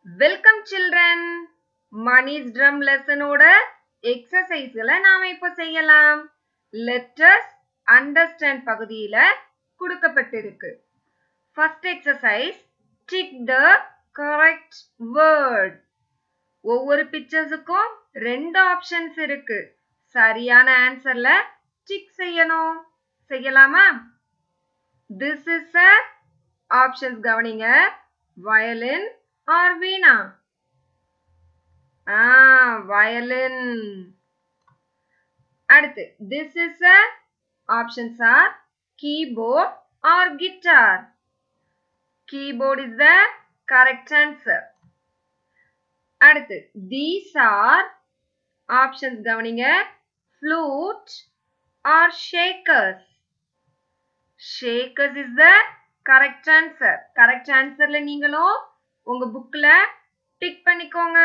welcome children Mani's drum லெசனோட எக்ஸசைஸ்களை நாம இப்போ செய்யலாம் லெட்டர்ஸ் அண்டர்ஸ்டாண்ட் பகுதியில கொடுக்கப்பட்டிருக்கு first exercise tick the correct word ஒவ்வொரு பிக்சர்ஸுக்கும் ரெண்டு ஆப்ஷன்ஸ் இருக்கு சரியான ஆன்சர்ல டிக் செய்யணும் செய்யலாமா திஸ் இஸ் அ ஆப்ஷன்ஸ் கவனிங்க வயலின் ஆர் வீணா ஆ வயலின் அடுத்து this is a options or keyboard or guitar keyboard is the correct answer அடுத்து தீஸ் ஆர் ஆப்ஷன்ஸ் கவனிங்க flute or shakers shakers is the correct answer correct ஆன்சர்ல நீங்களும் உங்க புக்ல tick பண்ணிக்கோங்க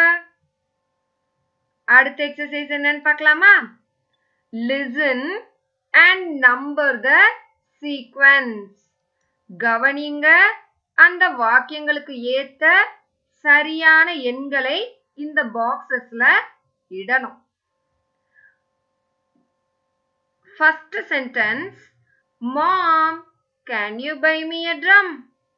அடுத்த எக்ஸசைஸ் என்னன்னு பார்க்கலாமா listen and number the sequence கவனிங்க அந்த வாக்கியங்களுக்கு ஏத்த சரியான எண்களை இந்த பாக்ஸஸ்ல இடணும் first sentence mom can you buy me a drum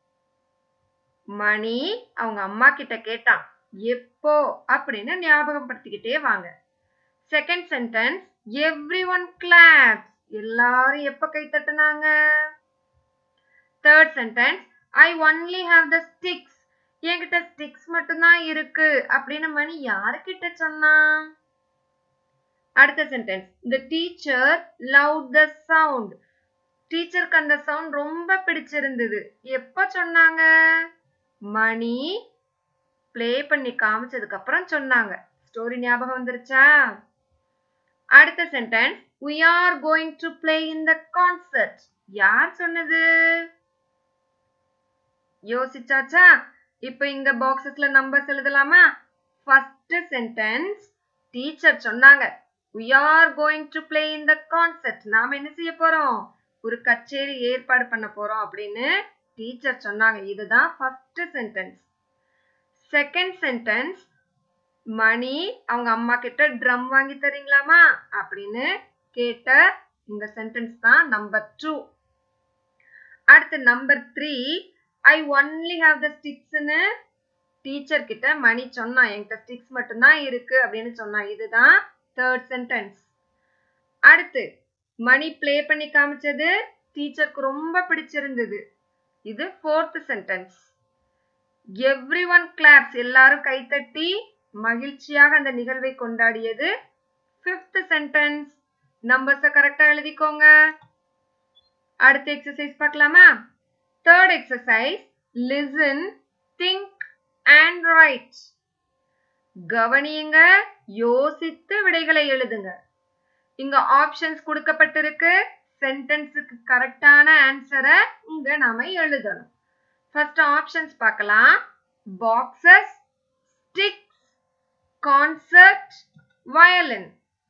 Mani அவங்க அம்மா கிட்ட கேட்டான் எப்போ அப்படின்னு ஞாபகப்படுத்திக்கிட்டே வாங்க second sentence everyone claps எல்லாரும் எப்ப கை தட்டுனாங்க third sentence I only have the sticks என்கிட்ட ஸ்டிக்ஸ் மட்டும்தான் இருக்கு அப்படின்னு மணி யாருக்கிட்ட சொன்னான் அடுத்த sentence the teacher love the sound டீச்சருக்கு அந்த சவுண்ட் ரொம்ப பிடிச்சிருந்தது எப்ப சொன்னாங்க மணி ப்ளே பண்ணி காமிச்சதுக்கு அப்புறம் சொன்னாங்க ஸ்டோரி ஞாபகம் வந்துருச்சா அடுத்த sentence we are going to play in the concert யார் சொன்னது யோசிச்சாச்சா இப்போ இங்க பாக்ஸஸ்ல நம்பர்ஸ் எழுதலாமா ஃபர்ஸ்ட் சென்டென்ஸ் டீச்சர் சொன்னாங்க we are going to play in the concert நாம என்ன செய்ய போறோம் ஒரு கச்சேரி ஏற்பாடு பண்ண போறோம் அப்படின்னு டீச்சர் சொன்னாங்க இதுதான் first sentence second sentence Mani அவங்க அம்மா கிட்ட ட்ரம் வாங்கி தரீங்களாமா அப்படின்னு கேட்ட இந்த சென்டென்ஸ் தான் நம்பர் டூ அடுத்து number three I only have the ஸ்டிக்ஸ்னு டீச்சர் கிட்ட மணி சொன்னா என்கிட்ட ஸ்டிக்ஸ் மட்டும்தான் இருக்கு அப்படின்னு சொன்னா இதுதான் தேர்ட் சென்டென்ஸ் அடுத்து மணி ப்ளே பண்ணி காமிச்சது டீச்சருக்கு ரொம்ப பிடிச்சிருந்தது இது fourth sentence everyone claps எல்லாரும் கைத்தட்டி மகிழ்ச்சியாக அந்த நிகழ்வை கொண்டாடியது ஃபிஃப்த் சென்டென்ஸ் நம்பர்ஸை கரெக்டா எழுதிக்கோங்க அடுத்த எக்ஸசைஸ் பார்க்கலாமா third exercise listen think and write கவனியுங்க யோசித்து விடைகளை எழுதுங்க இங்க ஆப்ஷன்ஸ் கொடுக்கப்பட்டிருக்கு சென்டென்ஸுக்கு கரெக்டான ஆன்சரை இங்க நாம எழுதணும் ஃபர்ஸ்ட் ஆப்ஷன்ஸ் பார்க்கலாம் பாக்ஸஸ் ஸ்டிக்ஸ் கான்சர்ட் வயலின்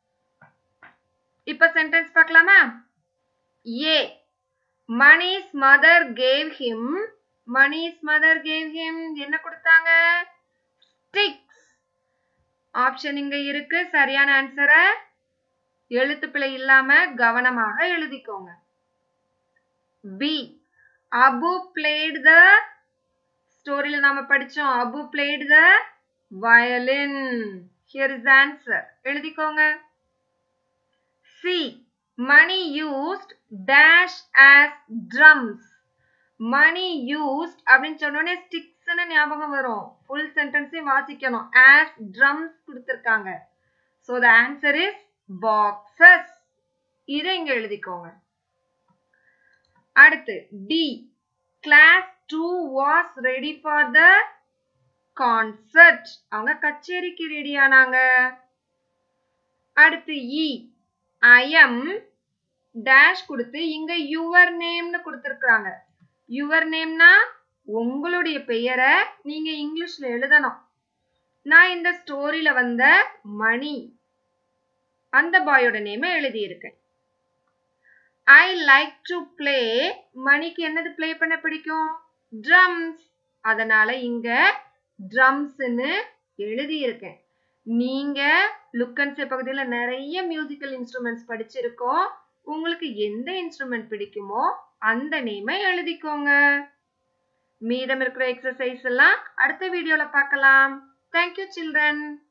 இப்ப சென்டென்ஸ் பார்க்கலாமா A Mani's mother gave him Mani's mother gave him என்ன கொடுத்தாங்க ஸ்டிக்ஸ் ஆப்ஷன் இங்க இருக்கு சரியான ஆன்சரை எழுத்துப்பிழை இல்லாம கவனமாக எழுதிக்கோங்க பி அபு பிளேட் த ஸ்டோரியில நாம படிச்சோம் Abu played the violin here is answer எழுதிக்கோங்க C Mani used dash as drums Mani used அப்படின்னு சொன்னோடனே ஸ்டிக்ஸ்னு ஞாபகம் வரும் ஃபுல் சென்டென்ஸையும் வாசிக்கணும் ஆஸ் ட்ரம்ஸ் கொடுத்துருக்காங்க so the answer is boxes இதை இங்க எழுதிக்கோங்க அடுத்து D class two was ready for the concert அவங்க கச்சேரிக்கு ரெடி ஆனாங்க அடுத்து இ ஐஎம் டேஷ் கொடுத்து இங்க யுவர் நேம்னு கொடுத்துருக்காங்க யுவர் நேம்னா உங்களுடைய பெயரை நீங்க இங்கிலீஷ்ல எழுதணும் நான் இந்த ஸ்டோரியில வந்த மணி அந்த பாயோட நேமை எழுதியிருக்கேன் ஐ லைக் டு பிளே மணிக்கு என்னது ப்ளே பண்ண பிடிக்கும் ட்ரம்ஸ் அதனால இங்க ட்ரம்ஸ்ன்னு எழுதியிருக்கேன் நீங்க லுக்கன்சே பகுதியில நிறைய மியூசிக்கல் இன்ஸ்ட்ருமெண்ட்ஸ் படிச்சிருக்கோம் உங்களுக்கு எந்த இன்ஸ்ட்ருமெண்ட் பிடிக்குமோ அந்த நேமை எழுதிக்கோங்க மீதம் இருக்கிற எக்ஸசைஸ் எல்லாம் அடுத்த வீடியோல பார்க்கலாம் தேங்க்யூ சில்ட்ரன்